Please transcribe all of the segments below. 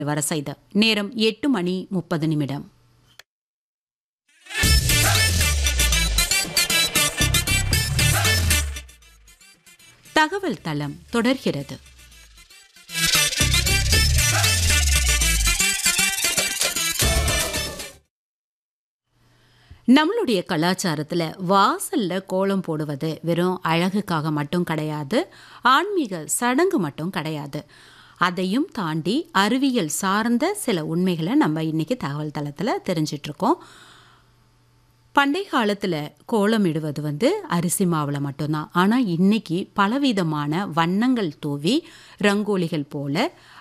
வர செய்த நேரம் எட்டு மணி முப்பது நிமிடம் தகவல் தளம் தொடர்கிறது நம்மளுடைய கலாச்சாரத்தில் வாசலில் கோலம் போடுவது வெறும் அழகுக்காக மட்டும் கிடையாது ஆன்மீக சடங்கு மட்டும் கிடையாது அதையும் தாண்டி அறிவியல் சார்ந்த சில உண்மைகளை நம்ம இன்னைக்கு தகவல் தளத்தில் தெரிஞ்சிட்ருக்கோம் பண்டை காலத்தில் கோலம் இடுவது வந்து அரிசி மாவில் மட்டும்தான் ஆனால் இன்னைக்கு பலவிதமான வண்ணங்கள் தூவி ரங்கோலிகள் போல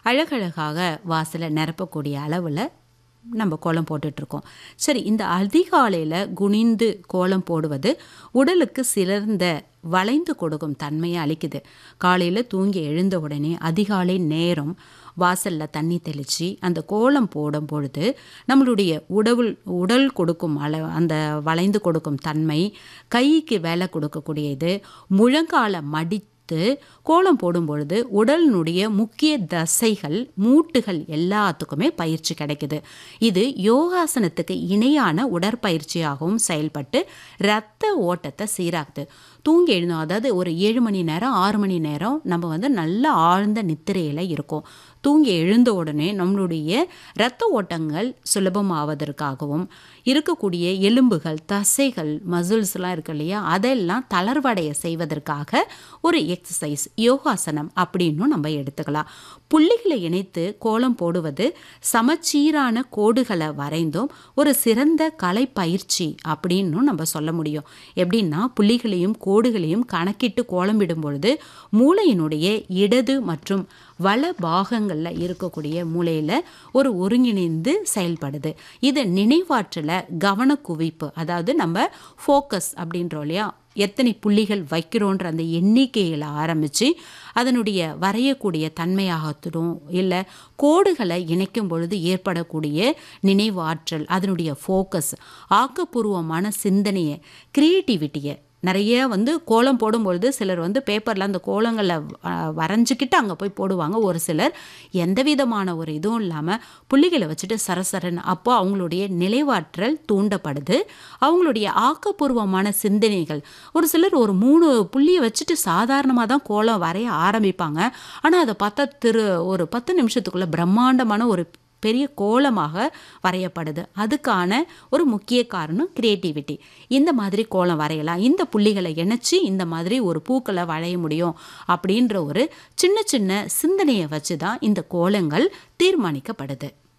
அழகழகாக வாசலை நிரப்பக்கூடிய அளவில் நம்ம கோலம் போட்டுட்ருக்கோம் சரி இந்த அதிகாலையில் குனிந்து கோலம் போடுவது உடலுக்கு சிறந்த வளைந்து கொடுக்கும் தன்மையை அளிக்குது காலையில் தூங்கி எழுந்த உடனே அதிகாலை நேரம் வாசலில் தண்ணி தெளித்து அந்த கோலம் போடும் பொழுது நம்மளுடைய உடவுள் உடல் கொடுக்கும் அள அந்த வளைந்து கொடுக்கும் தன்மை கைக்கு வேலை கொடுக்கக்கூடியது முழங்கால மடி கோலம் போடும் பொழுது உடலினுடைய முக்கிய தசைகள் மூட்டுகள் எல்லாத்துக்குமே பயிற்சி கிடைக்குது இது யோகாசனத்துக்கு இணையான உடற்பயிற்சியாகவும் செயல்பட்டு இரத்த ஓட்டத்தை சீராக்குது தூங்கி எழுந்தோம் அதாவது ஒரு ஏழு மணி நேரம் ஆறு மணி நேரம் நம்ம வந்து நல்ல ஆழ்ந்த நித்திரையில் இருக்கோம் தூங்கி எழுந்த உடனே நம்மளுடைய இரத்த ஓட்டங்கள் சுலபமாவதற்காகவும் இருக்கக்கூடிய எலும்புகள் தசைகள் மசில்ஸ்லாம் இருக்கு இல்லையா அதெல்லாம் தளர்வடைய செய்வதற்காக ஒரு எக்ஸசைஸ் யோகாசனம் அப்படின்னும் நம்ம எடுத்துக்கலாம் புள்ளிகளை இணைத்து கோலம் போடுவது சமச்சீரான கோடுகளை வரைந்தும் ஒரு சிறந்த கலை பயிற்சி அப்படின்னும் நம்ம சொல்ல முடியும் எப்படின்னா புள்ளிகளையும் கோடுகளையும் கணக்கிட்டு கோலமிடும் பொழுது மூளையினுடைய இடது மற்றும் வள பாகங்களில் இருக்கக்கூடிய மூளையில் ஒரு ஒருங்கிணைந்து செயல்படுது இது நினைவாற்றலை கவனக்குவிப்பு அதாவது நம்ம ஃபோக்கஸ் அப்படின்றோம் இல்லையா எத்தனை புள்ளிகள் வைக்கிறோன்ற அந்த எண்ணிக்கையில் ஆரம்பித்து அதனுடைய வரையக்கூடிய தன்மையாகட்டும் இல்லை கோடுகளை இணைக்கும் பொழுது ஏற்படக்கூடிய நினைவாற்றல் அதனுடைய ஃபோக்கஸ் ஆக்கப்பூர்வமான சிந்தனையை க்ரியேட்டிவிட்டியை நிறைய வந்து கோலம் போடும்பொழுது சிலர் வந்து பேப்பரில் அந்த கோலங்களை வரைஞ்சிக்கிட்டு அங்கே போய் போடுவாங்க ஒரு சிலர் எந்த விதமான ஒரு இதுவும் இல்லாமல் புள்ளிகளை வச்சுட்டு சரசரன் அப்போ அவங்களுடைய நிலைவாற்றல் தூண்டப்படுது அவங்களுடைய ஆக்கப்பூர்வமான சிந்தனைகள் ஒரு சிலர் ஒரு மூணு புள்ளியை வச்சுட்டு சாதாரணமாக தான் கோலம் வரைய ஆரம்பிப்பாங்க ஆனால் அதை பார்த்தா திரு ஒரு பத்து நிமிஷத்துக்குள்ளே பிரம்மாண்டமான ஒரு பெரிய கோலமாக வரையப்படுது அதுக்கான ஒரு முக்கிய காரணம் கிரியேட்டிவிட்டி இந்த மாதிரி கோலம் வரையலாம் இந்த புள்ளிகளை இணைச்சி இந்த மாதிரி ஒரு பூக்களை வரைய முடியும் அப்படின்ற ஒரு சின்ன சின்ன சிந்தனையை வச்சு தான் இந்த கோலங்கள் தீர்மானிக்கப்படுது